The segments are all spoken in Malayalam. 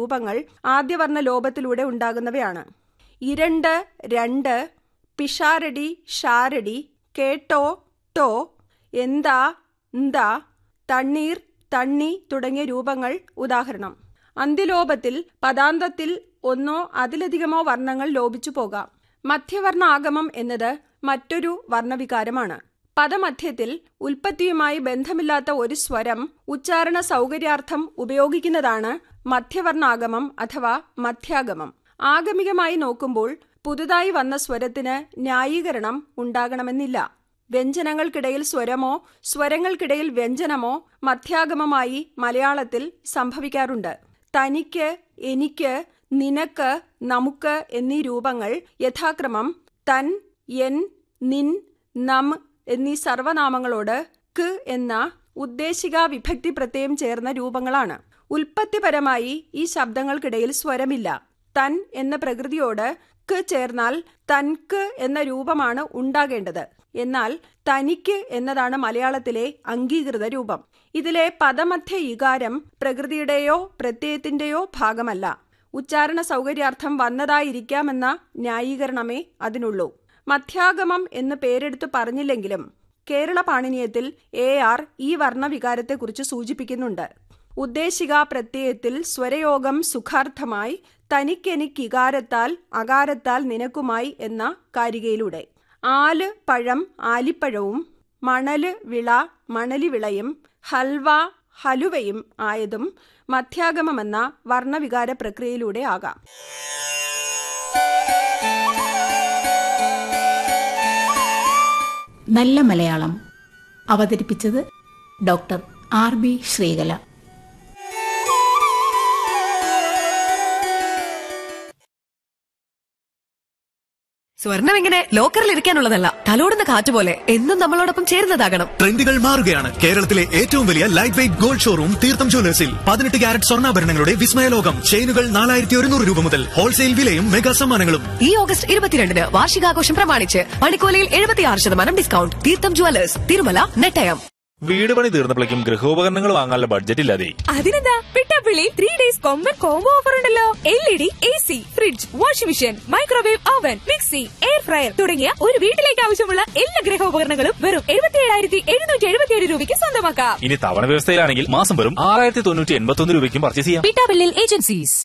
രൂപങ്ങൾ ആദ്യവർണ്ണ ലോപത്തിലൂടെ ഉണ്ടാകുന്നവയാണ് ഇരണ്ട് രണ്ട് പിഷാരടി ഷാരടി കേട്ടോ ടോ എന്താ എന്താ തണ്ണീർ തണ്ണി തുടങ്ങിയ രൂപങ്ങൾ ഉദാഹരണം അന്ത്യലോപത്തിൽ പദാന്തത്തിൽ ഒന്നോ അതിലധികമോ വർണ്ണങ്ങൾ ലോപിച്ചു പോകാം മധ്യവർണ്ണ ആഗമം എന്നത് മറ്റൊരു വർണ്ണവികാരമാണ് പദമധ്യത്തിൽ ഉൽപ്പത്തിയുമായി ബന്ധമില്ലാത്ത ഒരു സ്വരം ഉച്ചാരണ സൗകര്യാർത്ഥം ഉപയോഗിക്കുന്നതാണ് മധ്യവർണ്ണാഗമം അഥവാ മധ്യാഗമം ആഗമികമായി നോക്കുമ്പോൾ പുതുതായി വന്ന സ്വരത്തിന് ന്യായീകരണം ഉണ്ടാകണമെന്നില്ല വ്യഞ്ജനങ്ങൾക്കിടയിൽ സ്വരമോ സ്വരങ്ങൾക്കിടയിൽ വ്യഞ്ജനമോ മധ്യാഗമമായി മലയാളത്തിൽ സംഭവിക്കാറുണ്ട് തനിക്ക് എനിക്ക് നിനക്ക് നമുക്ക് എന്നീ രൂപങ്ങൾ യഥാക്രമം തൻ എൻ നിൻ നം എന്നീ സർവനാമങ്ങളോട് ക് എന്ന ഉദ്ദേശിക വിഭക്തി പ്രത്യയം ചേർന്ന രൂപങ്ങളാണ് ഉൽപ്പത്തിപരമായി ഈ ശബ്ദങ്ങൾക്കിടയിൽ സ്വരമില്ല തൻ എന്ന പ്രകൃതിയോട് ക്ക് ചേർന്നാൽ തൻക്ക് എന്ന രൂപമാണ് ഉണ്ടാകേണ്ടത് എന്നാൽ തനിക്ക് എന്നതാണ് മലയാളത്തിലെ അംഗീകൃത രൂപം ഇതിലെ പദമധ്യ ഇകാരം പ്രകൃതിയുടെയോ പ്രത്യയത്തിന്റെയോ ഭാഗമല്ല ഉച്ചാരണ സൗകര്യാർത്ഥം വന്നതായിരിക്കാമെന്ന ന്യായീകരണമേ അതിനുള്ളൂ മധ്യാഗമം എന്ന് പേരെടുത്തു പറഞ്ഞില്ലെങ്കിലും കേരള പാണിനീയത്തിൽ എ ആർ ഈ വർണ്ണവികാരത്തെക്കുറിച്ച് സൂചിപ്പിക്കുന്നുണ്ട് ഉദ്ദേശിക പ്രത്യയത്തിൽ സ്വരയോഗം സുഖാർത്ഥമായി തനിക്കെനിക്കികാരത്താൽ അകാരത്താൽ നിനക്കുമായി എന്ന കാരികയിലൂടെ ആല് പഴം ആലിപ്പഴവും മണല് വിള മണലിവിളയും ഹൽവ ഹലുവയും ആയതും മധ്യാഗമമെന്ന വർണ്ണവികാര പ്രക്രിയയിലൂടെ ആകാം നല്ല മലയാളം അവതരിപ്പിച്ചത് ഡോക്ടർ ആർ ബി ശ്രീകല സ്വർണം ഇങ്ങനെ ലോക്കറിൽ ഇരിക്കാനുള്ളതല്ല തലോടുന്ന കാറ്റ് പോലെ എന്നും നമ്മളോടൊപ്പം ചേരുന്നതാകണം ട്രെൻഡുകൾ മാറുകയാണ് കേരളത്തിലെ ഏറ്റവും വലിയ ലൈറ്റ് വെയിറ്റ് ഗോൾഡ് ഷോറൂം തീർത്ഥം ജ്വല്ലേഴ്സിൽ പതിനെട്ട് ക്യാരറ്റ് സ്വർണ്ണാഭരണങ്ങളുടെ വിസ്മയലോകം ചെയിനുകൾ നാലായിരത്തി ഒരുന്നൂറ് രൂപ മുതൽ ഹോൾസെയിൽ വിലയും മെഗാ സമ്മാനങ്ങളും ഈ ഓഗസ്റ്റ് ഇരുപത്തിരണ്ടിന് വാർഷികാഘോഷം പ്രമാണിച്ച് പണിക്കോലയിൽ എഴുപത്തിയാറ് ശതമാനം ഡിസ്കൗണ്ട് തീർത്ഥം ജ്വല്ലേഴ്സ് തിരുമല നെട്ടയം വീട് പണി തീർന്നപ്പോഴേക്കും ഗൃഹോപകരണങ്ങൾ വാങ്ങാനുള്ള ബഡ്ജറ്റ് ഇല്ലാതെ അതിനെന്താ പിട്ടാപ്പിള്ളി ത്രീ ഡേയ്സ് കൊമ്പൻ കോംബോ ഓഫർ ഉണ്ടല്ലോ L E D A C fridge washing machine microwave oven mixie air fryer തുടങ്ങിയ ഒരു വീട്ടിലേക്ക് ആവശ്യമുള്ള എല്ലാ ഗൃഹോപകരണങ്ങളും വെറും എഴുപത്തി ഏഴായിരത്തി എഴുന്നൂറ്റി എഴുപത്തിയേഴ് രൂപയ്ക്ക് സ്വന്തമാക്കാം ഇനി തവണ വ്യവസ്ഥയിലാണെങ്കിൽ മാസം വെറും ആറായിരത്തി തൊണ്ണൂറ്റി എൺപത്തി ഒന്ന് രൂപയ്ക്കും പർച്ചേസ് ചെയ്യാം പിട്ടാപ്പിള്ളിൽ ഏജൻസീസ്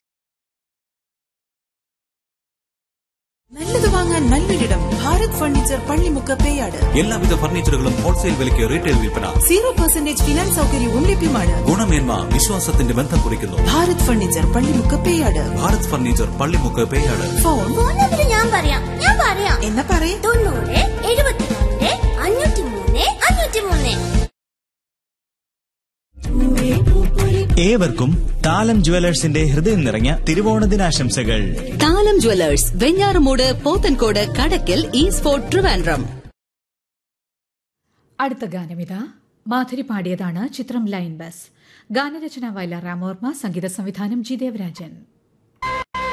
നല്ലത് വാങ്ങാൻ നല്ലൊരിടം ഭാരത് ഫർണിച്ചർ പള്ളിമുക്ക് പേയാട് എല്ലാവിധ ഫർണിച്ചറുകളും ഹോൾസെയിൽ വിലയ്ക്ക് റീറ്റെയിൽ വിൽപ്പന സീറോ പെർസെന്റേജ് ഫിനാൻസ് സൗകര്യവും ലഭ്യമാണ് ഗുണമേന്മ വിശ്വാസത്തിന്റെ ബന്ധം കുറിക്കുന്നു Bharat furniture Pallimukku Peyad Bharat furniture Pallimukku Peyad phone phone number ഞാൻ പറയാം ഞാൻ പറയാം എന്നാ പറയേ തൊണ്ണൂറ് എഴുപത്തിരണ്ട് അഞ്ഞൂറ്റി മൂന്ന് അഞ്ഞൂറ്റി മൂന്ന് ഏവർക്കും താലം ജുവലേഴ്സിന്റെ ഹൃദയം നിറഞ്ഞ തിരുവോണദിനാശംസകൾ Thalam jewellers Venjaramoodu Pothencode Kadakkal East Fort Trivandrum അടുത്ത ഗാനമിത മാധുരി പാടിയതാണ് ചിത്രം ലൈൻ ബസ് ഗാനരചന വയലാർ രാമവർമ്മ സംഗീത സംവിധാനം ജി ദേവരാജൻ